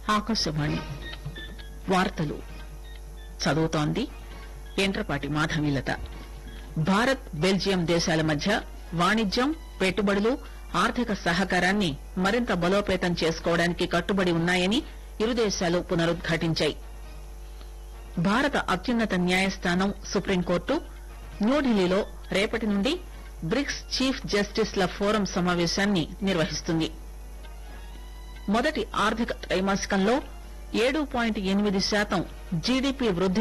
ఆకాశవాణి వార్తలు చదువుతోంది ఎంట్రపాటి మాధవీలత భారత్ బెల్జియం దేశాల మధ్య వాణిజ్యం పెట్టుబడులు ఆర్థిక సహకారాన్ని మరింత బలోపేతం చేసుకోవడానికి కట్టుబడి ఉన్నాయని ఇరు దేశాలు పునరుద్ఘాటించాయి భారత అత్యున్నత న్యాయస్థానం సుప్రీంకోర్టు న్యూఢిల్లీలో రేపటి నుండి బ్రిక్స్ చీఫ్ జస్టిస్ ల ఫోరం సమావేశాన్ని నిర్వహిస్తుంది మొదటి ఆర్థిక త్రైమాసికంలో ఏడు పాయింట్ ఎనిమిది శాతం జీడీపీ వృద్ది